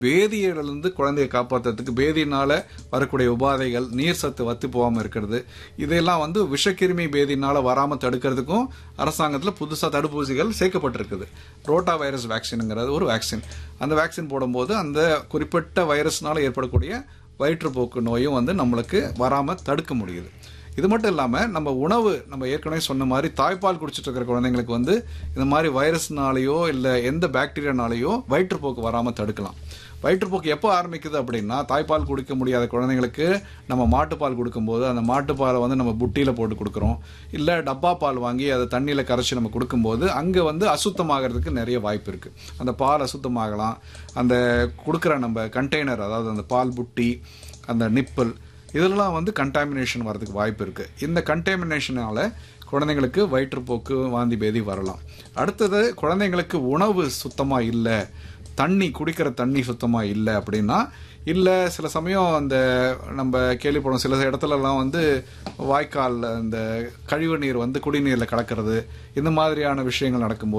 பேதியிலிருந்து குழந்தையை காப்பாற்றுறதுக்கு பேதியினால வரக்கூடிய உபாதைகள் நீர் சத்து வத்து போகாமல் இருக்கிறது இதெல்லாம் வந்து விஷக்கிருமி பேதியினால வராமல் தடுக்கிறதுக்கும் அரசாங்கத்தில் புதுசாக தடுப்பூசிகள் சேர்க்கப்பட்டிருக்குது ரோட்டா வைரஸ் வேக்சினுங்கிறது ஒரு வேக்சின் அந்த வேக்சின் போடும்போது அந்த குறிப்பிட்ட வைரஸ்னால ஏற்படக்கூடிய வயிற்றுப்போக்கு நோயும் வந்து நம்மளுக்கு வராமல் தடுக்க முடியுது இது மட்டும் இல்லாமல் நம்ம உணவு நம்ம ஏற்கனவே சொன்ன மாதிரி தாய்ப்பால் குடிச்சிட்டு இருக்கிற குழந்தைங்களுக்கு வந்து இந்த மாதிரி வைரஸ்னாலேயோ இல்லை எந்த பாக்டீரியானாலேயோ வயிற்றுப்போக்கு வராமல் தடுக்கலாம் வயிற்றுப்போக்கு எப்போ ஆரம்பிக்குது அப்படின்னா தாய்ப்பால் குடிக்க முடியாத குழந்தைங்களுக்கு நம்ம மாட்டுப்பால் கொடுக்கும்போது அந்த மாட்டுப்பாலை வந்து நம்ம புட்டியில் போட்டு கொடுக்குறோம் இல்லை டப்பா பால் வாங்கி அதை தண்ணியில் கரைச்சி நம்ம கொடுக்கும்போது அங்கே வந்து அசுத்தமாகிறதுக்கு நிறைய வாய்ப்பு இருக்குது அந்த பால் அசுத்தமாகலாம் அந்த கொடுக்குற நம்ம கண்டெய்னர் அதாவது அந்த பால் புட்டி அந்த நிப்பிள் இதெல்லாம் வந்து கண்டாமினேஷன் வரதுக்கு வாய்ப்பு இருக்குது இந்த கண்டாமினேஷனால குழந்தைங்களுக்கு வயிற்றுப்போக்கு வாந்தி பேதி வரலாம் அடுத்தது குழந்தைங்களுக்கு உணவு சுத்தமாக இல்லை தண்ணி குடிக்கிற தண்ணி சுத்தமாக இல்லை அப்படின்னா இல்லை சில சமயம் அந்த நம்ம கேள்விப்படும் சில இடத்துலலாம் வந்து வாய்க்காலில் இந்த கழிவு நீர் வந்து குடிநீரில் கலக்கிறது இந்த மாதிரியான விஷயங்கள் நடக்கும்போது